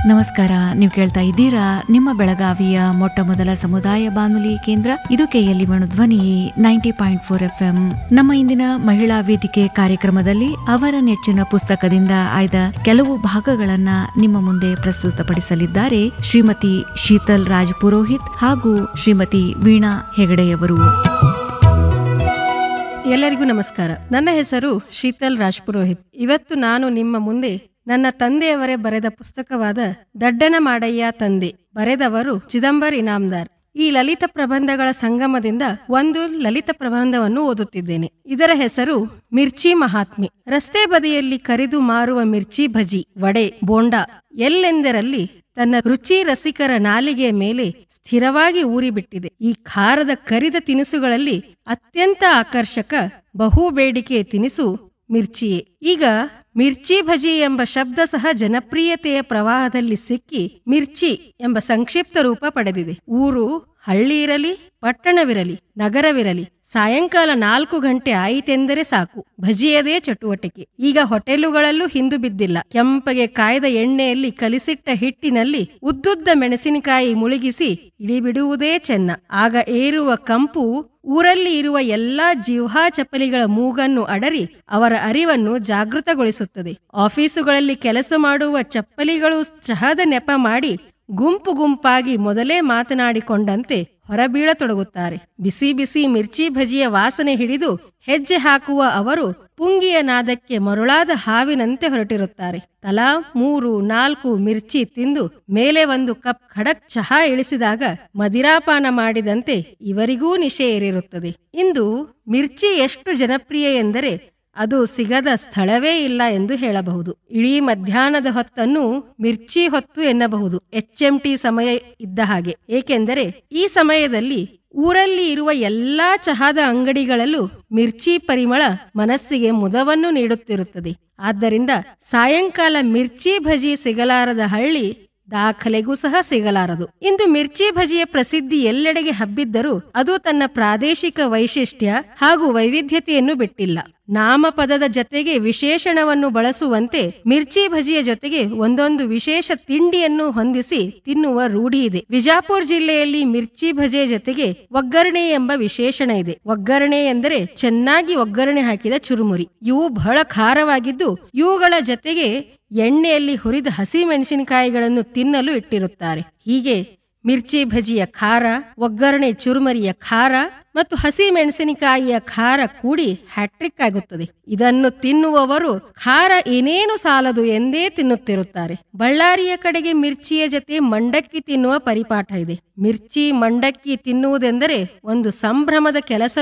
ನಮಸ್ಕಾರ ನೀವು ಕೇಳ್ತಾ ಇದ್ದೀರಾ ನಿಮ್ಮ ಬೆಳಗಾವಿಯ ಮೊಟ್ಟ ಮೊದಲ ಸಮುದಾಯ ಬಾನುಲಿ ಕೇಂದ್ರ ಇದು KLE Dhwani ninety point four F M ನಮ್ಮ ಇಂದಿನ ಮಹಿಳಾ ವೇದಿಕೆ ಕಾರ್ಯಕ್ರಮದಲ್ಲಿ ಅವರ ನೆಚ್ಚಿನ ಪುಸ್ತಕದಿಂದ ಆಯ್ದ ಕೆಲವು ಭಾಗಗಳನ್ನ ನಿಮ್ಮ ಮುಂದೆ ಪ್ರಸ್ತುತಪಡಿಸಲಿದ್ದಾರೆ ಶ್ರೀಮತಿ ಶೀತಲ್ ರಾಜ್ ಪುರೋಹಿತ್ ಹಾಗೂ ಶ್ರೀಮತಿ ವೀಣಾ ಹೆಗಡೆಯವರು ಎಲ್ಲರಿಗೂ ನಮಸ್ಕಾರ ನನ್ನ ಹೆಸರು ಶೀತಲ್ ರಾಜ್ಪುರೋಹಿತ್ ಇವತ್ತು ನಾನು ನಿಮ್ಮ ಮುಂದೆ ನನ್ನ ತಂದೆಯವರೇ ಬರೆದ ಪುಸ್ತಕವಾದ ದಡ್ಡನ ಮಾಡಯ್ಯ ತಂದೆ ಬರೆದವರು ಚಿದಂಬರ್ ಇನಾಮ್ದಾರ್ ಈ ಲಲಿತ ಪ್ರಬಂಧಗಳ ಸಂಗಮದಿಂದ ಒಂದು ಲಲಿತ ಪ್ರಬಂಧವನ್ನು ಓದುತ್ತಿದ್ದೇನೆ ಇದರ ಹೆಸರು ಮಿರ್ಚಿ ಮಹಾತ್ಮೆ ರಸ್ತೆ ಬದಿಯಲ್ಲಿ ಕರಿದು ಮಾರುವ ಮಿರ್ಚಿ ಭಜಿ ವಡೆ ಬೋಂಡಾ ಎಲ್ಲೆಂದರಲ್ಲಿ ತನ್ನ ರುಚಿ ರಸಿಕರ ನಾಲಿಗೆಯ ಮೇಲೆ ಸ್ಥಿರವಾಗಿ ಊರಿಬಿಟ್ಟಿದೆ ಈ ಖಾರದ ಕರಿದ ತಿನಿಸುಗಳಲ್ಲಿ ಅತ್ಯಂತ ಆಕರ್ಷಕ ಬಹು ಬೇಡಿಕೆಯ ತಿನಿಸು ಮಿರ್ಚಿಯೇ ಈಗ ಮಿರ್ಚಿ ಭಜಿ ಎಂಬ ಶಬ್ದ ಸಹ ಜನಪ್ರಿಯತೆಯ ಪ್ರವಾಹದಲ್ಲಿ ಸಿಕ್ಕಿ ಮಿರ್ಚಿ ಎಂಬ ಸಂಕ್ಷಿಪ್ತ ರೂಪ ಪಡೆದಿದೆ ಊರು ಹಳ್ಳಿ ಇರಲಿ ಪಟ್ಟಣವಿರಲಿ ನಗರವಿರಲಿ ಸಾಯಂಕಾಲ ನಾಲ್ಕು ಗಂಟೆ ಆಯಿತೆಂದರೆ ಸಾಕು ಭಜಿಯದೇ ಚಟುವಟಿಕೆ ಈಗ ಹೋಟೆಲುಗಳಲ್ಲೂ ಹಿಂದು ಬಿದ್ದಿಲ್ಲ ಕೆಂಪಗೆ ಕಾಯ್ದ ಎಣ್ಣೆಯಲ್ಲಿ ಕಲಿಸಿಟ್ಟ ಹಿಟ್ಟಿನಲ್ಲಿ ಉದ್ದುದ್ದ ಮೆಣಸಿನಕಾಯಿ ಮುಳುಗಿಸಿ ಇಳಿಬಿಡುವುದೇ ಚೆನ್ನ ಆಗ ಏರುವ ಕಂಪು ಊರಲ್ಲಿ ಇರುವ ಎಲ್ಲಾ ಜಿಹ್ವಾ ಚಪಲಿಗಳ ಮೂಗನ್ನು ಅಡರಿ ಅವರ ಅರಿವನ್ನು ಜಾಗೃತಗೊಳಿಸುತ್ತದೆ ಆಫೀಸುಗಳಲ್ಲಿ ಕೆಲಸ ಮಾಡುವ ಚಪ್ಪಲಿಗಳು ಚಹದ ನೆಪ ಮಾಡಿ ಗುಂಪು ಗುಂಪಾಗಿ ಮೊದಲೇ ಮಾತನಾಡಿಕೊಂಡಂತೆ ಹೊರಬೀಳತೊಡಗುತ್ತಾರೆ ಬಿಸಿ ಬಿಸಿ ಮಿರ್ಚಿ ಭಜಿಯ ವಾಸನೆ ಹಿಡಿದು ಹೆಜ್ಜೆ ಹಾಕುವ ಅವರು ಪುಂಗಿಯ ನಾದಕ್ಕೆ ಮರುಳಾದ ಹಾವಿನಂತೆ ಹೊರಟಿರುತ್ತಾರೆ ತಲಾ ಮೂರು ನಾಲ್ಕು ಮಿರ್ಚಿ ತಿಂದು ಮೇಲೆ ಒಂದು ಕಪ್ ಖಡಕ್ ಚಹಾ ಇಳಿಸಿದಾಗ ಮದಿರಾಪಾನ ಮಾಡಿದಂತೆ ಇವರಿಗೂ ನಿಶೆ ಏರಿರುತ್ತದೆ ಇಂದು ಮಿರ್ಚಿ ಎಷ್ಟು ಜನಪ್ರಿಯ ಎಂದರೆ ಅದು ಸಿಗದ ಸ್ಥಳವೇ ಇಲ್ಲ ಎಂದು ಹೇಳಬಹುದು ಇಡೀ ಮಧ್ಯಾಹ್ನದ ಹೊತ್ತನ್ನು ಮಿರ್ಚಿ ಹೊತ್ತು ಎನ್ನಬಹುದು ಎಚ್ಎಂಟಿ ಸಮಯ ಇದ್ದ ಹಾಗೆ ಏಕೆಂದರೆ ಈ ಸಮಯದಲ್ಲಿ ಊರಲ್ಲಿ ಇರುವ ಎಲ್ಲಾ ಚಹಾದ ಅಂಗಡಿಗಳಲ್ಲೂ ಮಿರ್ಚಿ ಪರಿಮಳ ಮನಸ್ಸಿಗೆ ಮುದವನ್ನು ನೀಡುತ್ತಿರುತ್ತದೆ ಆದ್ದರಿಂದ ಸಾಯಂಕಾಲ ಮಿರ್ಚಿ ಭಜಿ ಸಿಗಲಾರದ ಹಳ್ಳಿ ದಾಖಲೆಗೂ ಸಹ ಸಿಗಲಾರದು ಇಂದು ಮಿರ್ಚಿ ಭಜಿಯ ಪ್ರಸಿದ್ಧಿ ಎಲ್ಲೆಡೆಗೆ ಹಬ್ಬಿದ್ದರೂ ಅದು ತನ್ನ ಪ್ರಾದೇಶಿಕ ವೈಶಿಷ್ಟ್ಯ ಹಾಗೂ ವೈವಿಧ್ಯತೆಯನ್ನು ಬಿಟ್ಟಿಲ್ಲ ನಾಮಪದದ ಜತೆಗೆ ವಿಶೇಷಣವನ್ನು ಬಳಸುವಂತೆ ಮಿರ್ಚಿ ಭಜಿಯ ಜೊತೆಗೆ ಒಂದೊಂದು ವಿಶೇಷ ತಿಂಡಿಯನ್ನು ಹೊಂದಿಸಿ ತಿನ್ನುವ ರೂಢಿ ಇದೆ ವಿಜಾಪುರ ಜಿಲ್ಲೆಯಲ್ಲಿ ಮಿರ್ಚಿ ಭಜೆ ಜೊತೆಗೆ ಒಗ್ಗರಣೆ ಎಂಬ ವಿಶೇಷಣ ಇದೆ ಒಗ್ಗರಣೆ ಎಂದರೆ ಚೆನ್ನಾಗಿ ಒಗ್ಗರಣೆ ಹಾಕಿದ ಚುರುಮುರಿ ಇವು ಬಹಳ ಖಾರವಾಗಿದ್ದು ಇವುಗಳ ಜೊತೆಗೆ ಎಣ್ಣೆಯಲ್ಲಿ ಹುರಿದ ಹಸಿ ಮೆಣಸಿನಕಾಯಿಗಳನ್ನು ತಿನ್ನಲು ಇಟ್ಟಿರುತ್ತಾರೆ ಹೀಗೆ ಮಿರ್ಚಿ ಭಜಿಯ ಖಾರ ಒಗ್ಗರಣೆ ಚುರುಮರಿಯ ಖಾರ ಮತ್ತು ಹಸಿ ಮೆಣಸಿನಕಾಯಿಯ ಖಾರ ಕೂಡಿ ಹ್ಯಾಟ್ರಿಕ್ ಆಗುತ್ತದೆ ಇದನ್ನು ತಿನ್ನುವವರು ಖಾರ ಏನೇನು ಸಾಲದು ಎಂದೇ ತಿನ್ನುತ್ತಿರುತ್ತಾರೆ ಬಳ್ಳಾರಿಯ ಕಡೆಗೆ ಮಿರ್ಚಿಯ ಜೊತೆ ಮಂಡಕ್ಕಿ ತಿನ್ನುವ ಪರಿಪಾಠ ಇದೆ ಮಿರ್ಚಿ ಮಂಡಕ್ಕಿ ತಿನ್ನುವುದೆಂದರೆ ಒಂದು ಸಂಭ್ರಮದ ಕೆಲಸ